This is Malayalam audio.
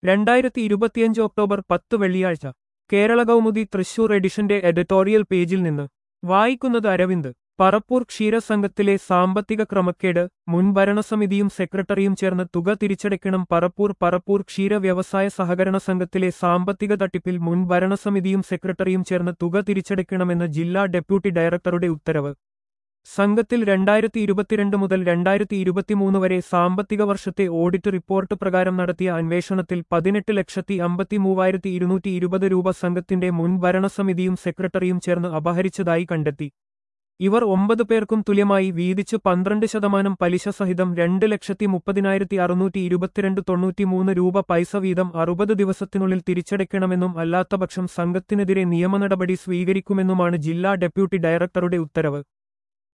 രണ്ടായിരത്തി ഇരുപത്തിയഞ്ച് ഒക്ടോബർ പത്ത് വെള്ളിയാഴ്ച കേരള കൗമുദി തൃശൂർ എഡിഷന്റെ എഡിറ്റോറിയൽ പേജിൽ നിന്ന് വായിക്കുന്നത് അരവിന്ദ് പറപ്പൂർ ക്ഷീരസംഘത്തിലെ സാമ്പത്തിക ക്രമക്കേട് മുൻ ഭരണസമിതിയും സെക്രട്ടറിയും ചേർന്ന് തുക തിരിച്ചടയ്ക്കണം പറപ്പൂർ പറപ്പൂർ ക്ഷീര വ്യവസായ സഹകരണ സംഘത്തിലെ സാമ്പത്തിക തട്ടിപ്പിൽ മുൻ ഭരണസമിതിയും സെക്രട്ടറിയും ചേർന്ന് തുക തിരിച്ചടയ്ക്കണമെന്ന് ജില്ലാ ഡെപ്യൂട്ടി ഡയറക്ടറുടെ ഉത്തരവ് സംഘത്തിൽ രണ്ടായിരത്തി ഇരുപത്തിരണ്ട് മുതൽ രണ്ടായിരത്തി ഇരുപത്തിമൂന്ന് വരെ സാമ്പത്തിക വർഷത്തെ ഓഡിറ്റ് റിപ്പോർട്ട് പ്രകാരം നടത്തിയ അന്വേഷണത്തിൽ പതിനെട്ട് ലക്ഷത്തി അമ്പത്തി മൂവായിരത്തി ഇരുന്നൂറ്റി ഇരുപത് രൂപ സംഘത്തിന്റെ മുൻ ഭരണസമിതിയും സെക്രട്ടറിയും ചേർന്ന് അപഹരിച്ചതായി കണ്ടെത്തി ഇവർ ഒമ്പത് പേർക്കും തുല്യമായി വീതിച്ച് പന്ത്രണ്ട് ശതമാനം പലിശ സഹിതം രണ്ട് ലക്ഷത്തി മുപ്പതിനായിരത്തി അറുന്നൂറ്റി ഇരുപത്തിരണ്ട് തൊണ്ണൂറ്റിമൂന്ന് രൂപ പൈസ വീതം അറുപത് ദിവസത്തിനുള്ളിൽ തിരിച്ചടയ്ക്കണമെന്നും അല്ലാത്തപക്ഷം സംഘത്തിനെതിരെ നിയമനടപടി സ്വീകരിക്കുമെന്നുമാണ് ജില്ലാ ഡെപ്യൂട്ടി ഡയറക്ടറുടെ ഉത്തരവ്